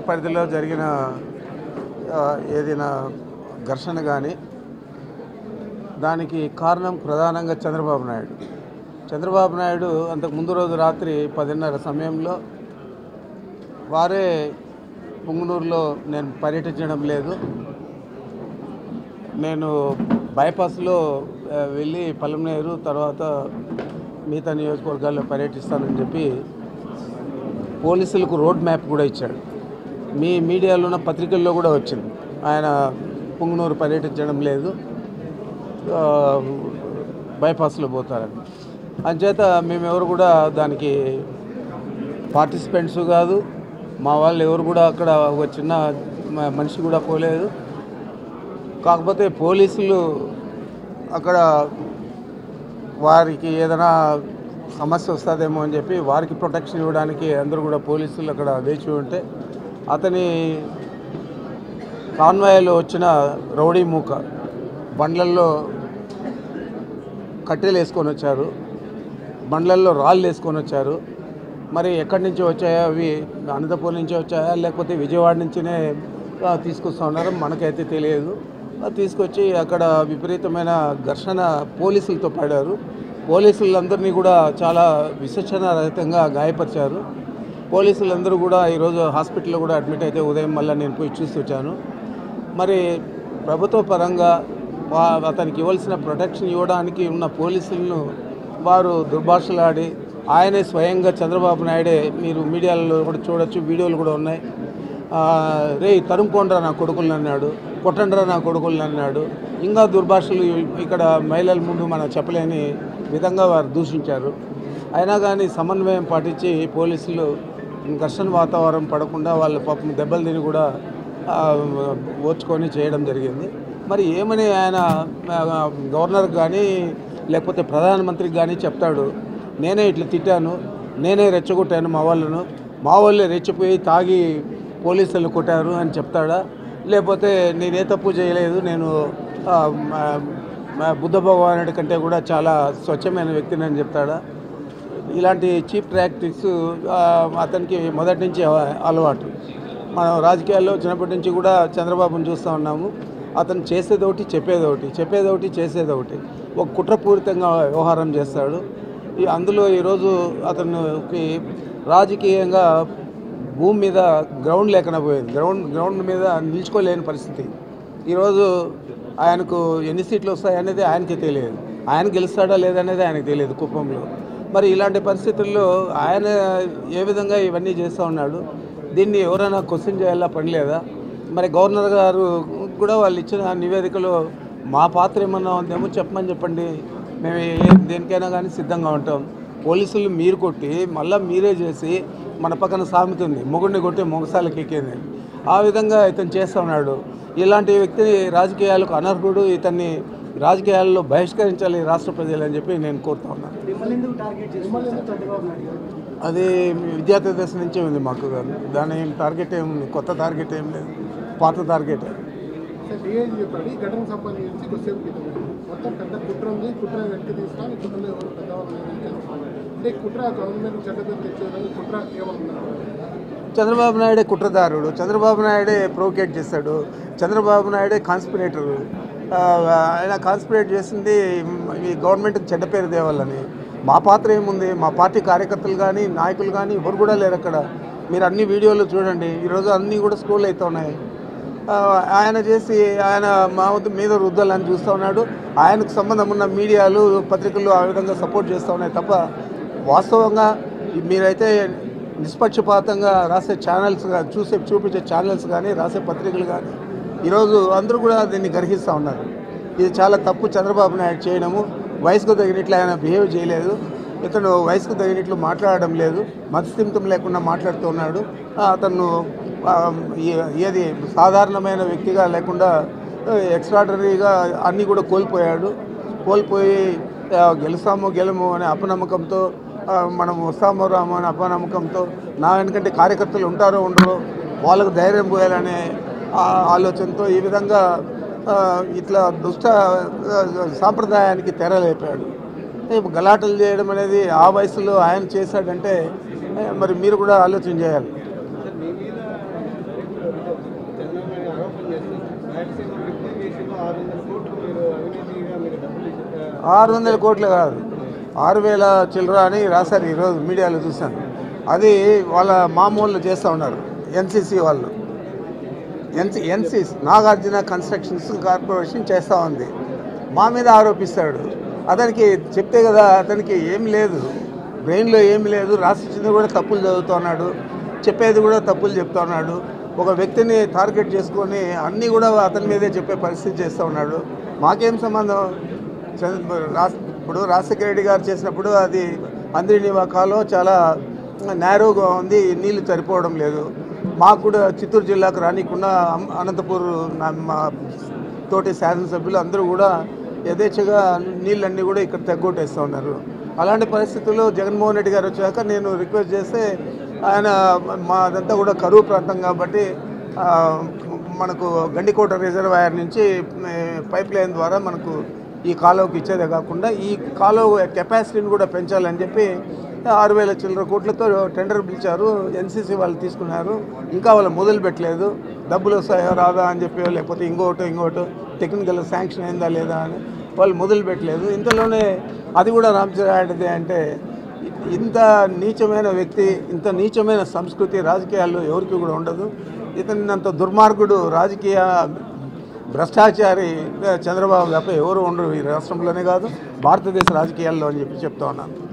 పరిధిలో జరిగిన ఆ, ఏదైనా ఘర్షణ కానీ దానికి కారణం ప్రధానంగా చంద్రబాబు నాయుడు చంద్రబాబు నాయుడు అంతకు ముందు రోజు రాత్రి పదిన్నర సమయంలో వారే పుంగనూరులో నేను పర్యటించడం లేదు నేను బైపాస్లో ఆ, వెళ్ళి పలమనేరు తర్వాత మిగతా నియోజకవర్గాల్లో పర్యటిస్తానని చెప్పి పోలీసులకు రోడ్ మ్యాప్ కూడా ఇచ్చాడు మీ మీడియాలో ఉన్న పత్రికల్లో కూడా వచ్చింది ఆయన పుంగనూరు పర్యటించడం లేదు ఆ, బైపాస్లో పోతారని అంచేత మేమెవరు కూడా దానికి పార్టిసిపెంట్స్ కాదు మా వాళ్ళు ఎవరు కూడా అక్కడ ఒక చిన్న మ- మనిషి కూడా పోలేదు కాకపోతే పోలీసులు అక్కడ వారికి ఏదైనా సమస్య వస్తుందేమో అని చెప్పి వారికి ప్రొటెక్షన్ ఇవ్వడానికి అందరూ కూడా పోలీసులు అక్కడ వేచి ఉంటే అతని కాన్వాయ్లో వచ్చిన రౌడీ మూక బండ్లల్లో కట్టెలు వేసుకొని వచ్చారు బండ్లల్లో రాళ్ళు వేసుకొని వచ్చారు మరి ఎక్కడి నుంచి వచ్చాయా అవి అనంతపురం నుంచి వచ్చాయా లేకపోతే విజయవాడ నుంచినే ఆ, తీసుకొస్తా ఉన్నారు మనకైతే తెలియదు ఆ, తీసుకొచ్చి అక్కడ విపరీతమైన ఘర్షణ పోలీసులతో పడారు పోలీసులందరినీ కూడా చాలా విచక్షణ రహితంగా గాయపరిచారు పోలీసులందరూ కూడా ఈరోజు హాస్పిటల్లో కూడా అడ్మిట్ అయితే ఉదయం మళ్ళీ నేను పోయి చూసి వచ్చాను మరి ప్రభుత్వ పరంగా వా- అతనికి ఇవ్వాల్సిన ప్రొటెక్షన్ ఇవ్వడానికి ఉన్న పోలీసులను వారు దుర్భాషలాడి ఆయనే స్వయంగా చంద్రబాబు నాయుడే మీరు మీడియాలో కూడా చూడొచ్చు వీడియోలు కూడా ఉన్నాయి ఆ, రే తరుముకోండ్రా నా కొడుకులను అన్నాడు కొట్టండ్రా నా కుడుకులను అన్నాడు ఇంకా దుర్భాషలు ఇక్కడ మహిళల ముందు మనం చెప్పలేని విధంగా వారు దూషించారు అయినా కానీ సమన్వయం పాటించి పోలీసులు ఘర్షణ వాతావరణం పడకుండా వాళ్ళ పాపం దెబ్బలు తిని కూడా ఆ, ఓర్చుకొని చేయడం జరిగింది మరి ఏమని ఆయన ఆ, గవర్నర్కి కానీ లేకపోతే ప్రధానమంత్రికి కానీ చెప్తాడు నేనే ఇట్లా తిట్టాను నేనే రెచ్చగొట్టాను మా వాళ్ళను మా వాళ్ళే రెచ్చిపోయి తాగి పోలీసులు కొట్టారు అని చెప్తాడా లేకపోతే నేనే తప్పు చేయలేదు నేను ఆ, మా- మా బుద్ధ భగవానుడి కంటే కూడా చాలా స్వచ్ఛమైన వ్యక్తిని అని చెప్తాడా ఇలాంటి చీప్ ప్రాక్టీస్ అతనికి మొదటి నుంచి అవ- అలవాటు మనం రాజకీయాల్లో చిన్నప్పటి నుంచి కూడా చంద్రబాబును చూస్తూ ఉన్నాము అతను చేసేది ఒకటి చెప్పేది ఒకటి చెప్పేది ఒకటి చేసేది ఒకటి ఒక కుట్రపూరితంగా వ్యవహారం చేస్తాడు ఈ అందులో ఈరోజు అతనికి రాజకీయంగా భూమి మీద గ్రౌండ్ లేకుండా పోయేది గ్రౌండ్ గ్రౌండ్ మీద నిల్చుకోలేని పరిస్థితి ఈరోజు ఆయనకు ఎన్ని సీట్లు వస్తాయనేది ఆయనకి తెలియదు ఆయన గెలుస్తాడా లేదనేది ఆయనకు తెలియదు కుప్పంలో మరి ఇలాంటి పరిస్థితుల్లో ఆయన ఏ విధంగా ఇవన్నీ చేస్తూ ఉన్నాడు దీన్ని ఎవరైనా క్వశ్చన్ చేయాలా పని లేదా మరి గవర్నర్ గారు కూడా వాళ్ళు ఇచ్చిన నివేదికలో మా పాత్ర ఏమన్నా ఉందేమో చెప్పమని చెప్పండి మేము ఏ- దేనికైనా కానీ సిద్ధంగా ఉంటాం పోలీసులు మీరు కొట్టి మళ్ళీ మీరే చేసి మన పక్కన సామెత ఉంది మొగుడిని కొట్టి మొగసాలకి ఎక్కేది ఆ విధంగా ఇతను చేస్తూ ఉన్నాడు ఇలాంటి వ్యక్తి రాజకీయాలకు అనర్హుడు ఇతన్ని రాజకీయాల్లో బహిష్కరించాలి రాష్ట్ర ప్రజలు అని చెప్పి నేను కోరుతా ఉన్నాను మిమ్మల్ని ఎందుకు టార్గెట్ చేస్తున్నారు సార్ చంద్రబాబు నాయుడు గారు అది విద్యార్థి దశ నుంచే ఉంది మాకు దాని ఏం టార్గెట్ ఏం కొత్త టార్గెట్ ఏం లేదు పాత టార్గెట్ సార్ డిఐజీ చెప్పాడు ఈ ఘటనకు సంబంధించి కొద్దిసేపు క్రితం మొత్తం పెద్ద కుట్ర ఉంది కుట్ర వెనక్కి తీస్తాం ఈ కుట్రలో ఎవరు పెద్దవాళ్ళు లేరని తెలుసుకోవాలి అంటే ఈ కుట్ర గవర్నమెంట్ చెడ్డ పేరు తెచ్చేదని కుట్ర ఏమన్నారు చంద్రబాబు నాయుడే కుట్రదారుడు చంద్రబాబు నాయుడే ప్రొవోకేట్ చేస్తాడు చంద్రబాబు నాయుడే కాన్స్పిరేటరు ఆ, ఆయన కాన్స్పిరేట్ చేసింది ఈ గవర్నమెంట్కి చెడ్డ పేరు తేవాలని మా పాత్ర ఏముంది మా పార్టీ కార్యకర్తలు కానీ నాయకులు కానీ ఎవరు కూడా లేరు అక్కడ మీరు అన్ని వీడియోలు చూడండి ఈరోజు అన్నీ కూడా స్కూల్ అవుతున్నాయి ఆ, ఆయన చేసి ఆయన మా వద్ద మీద రుద్దాలని చూస్తూ ఉన్నాడు ఆయనకు సంబంధం ఉన్న మీడియాలు పత్రికలు ఆ విధంగా సపోర్ట్ చేస్తూ ఉన్నాయి తప్ప వాస్తవంగా మీరైతే నిష్పక్షపాతంగా రాసే ఛానల్స్ గా- చూసే చూపించే ఛానల్స్ కానీ రాసే పత్రికలు కానీ ఈరోజు అందరూ కూడా దీన్ని గ్రహిస్తూ ఉన్నారు ఇది చాలా తప్పు చంద్రబాబు నాయుడు చేయడము వయసుకు తగినట్లు ఆయన బిహేవ్ చేయలేదు ఇతను వయసుకు తగినట్లు మాట్లాడడం లేదు మతస్థిమితం లేకుండా మాట్లాడుతూ ఉన్నాడు ఆ, అతను ఆ, ఏ- ఏది సాధారణమైన వ్యక్తిగా లేకుండా ఎక్స్ట్రాడనరీగా అన్నీ కూడా కోల్పోయాడు కోల్పోయి ఆ, గెలుస్తాము గెలము అనే అపనమ్మకంతో ఆ, మనం వస్తామో రామో అనే అపనమ్మకంతో నా వెనకంటే కార్యకర్తలు ఉంటారో ఉండరో వాళ్ళకు ధైర్యం పోయాలనే ఆ ఆలోచనతో ఈ విధంగా ఆ, ఇట్లా దుష్ట ఆ, సాంప్రదాయానికి తెరలేపాడు ఏ, గలాటలు చేయడం అనేది ఆ వయసులో ఆయన చేశాడంటే ఏ, మరి మీరు కూడా ఆలోచన చేయాలి సార్ మీ మీద ఆరు వందల కోట్లు కాదు ఆరు వేల చిల్లర అని రాశారు ఈరోజు మీడియాలో చూశాను అది వాళ్ళ మామూలు చేస్తూ ఉన్నారు ఎన్సీసీ వాళ్ళు NC NC Nagarjuna constructions corporation చేస్తూ ఉంది మా మీద ఆరోపిస్తాడు అతనికి చెప్తే కదా అతనికి ఏం లేదు బ్రెయిన్లో ఏం లేదు రాసిచ్చింది కూడా తప్పులు చదువుతున్నాడు చెప్పేది కూడా తప్పులు చెప్తా ఉన్నాడు ఒక వ్యక్తిని టార్గెట్ చేసుకొని అన్నీ కూడా అతని మీదే చెప్పే పరిస్థితి చేస్తూ ఉన్నాడు మాకేం సంబంధం చంద్ర రాస్ ఇప్పుడు రాజశేఖర రెడ్డి గారు చేసినప్పుడు అది అంద్రినివాకాలో చాలా నేరోగా ఉంది నీళ్లు సరిపోవడం లేదు మాకు కూడా చిత్తూరు జిల్లాకు రానికుండా అం- అనంతపూర్ నా- మా తోటి శాసనసభ్యులు అందరూ కూడా యథేచ్ఛగా నీళ్ళన్నీ కూడా ఇక్కడ తగ్గొట్టేస్తూ ఉన్నారు అలాంటి పరిస్థితుల్లో జగన్మోహన్ రెడ్డి గారు వచ్చాక నేను రిక్వెస్ట్ చేస్తే ఆయన మాదంతా కూడా కరువు ప్రాంతం కాబట్టి ఆ, మనకు గండికోట రిజర్వాయర్ నుంచి ఏ, పైప్ లైన్ ద్వారా మనకు ఈ కాలువకి ఇచ్చేదే కాకుండా ఈ కాలువ కెపాసిటీని కూడా పెంచాలని చెప్పి ఆరు వేల చిల్లర కోట్లతో టెండర్ పిలిచారు ఎన్సీసీ వాళ్ళు తీసుకున్నారు ఇంకా వాళ్ళు మొదలు పెట్టలేదు డబ్బులు వస్తాయో రాదా అని చెప్పి లేకపోతే ఇంకోటో ఇంకోటో టెక్నికల్ శాంక్షన్ అయిందా లేదా అని వాళ్ళు మొదలు పెట్టలేదు ఇంతలోనే అది కూడా రామచంద్రారెడ్డిదే అంటే ఇంత నీచమైన వ్యక్తి ఇంత నీచమైన సంస్కృతి రాజకీయాల్లో ఎవరికి కూడా ఉండదు ఇతనంత దుర్మార్గుడు రాజకీయ భ్రష్టాచారి చంద్రబాబు తప్ప ఎవరు ఉండరు ఈ రాష్ట్రంలోనే కాదు భారతదేశ రాజకీయాల్లో అని చెప్పి చెప్తా ఉన్నాను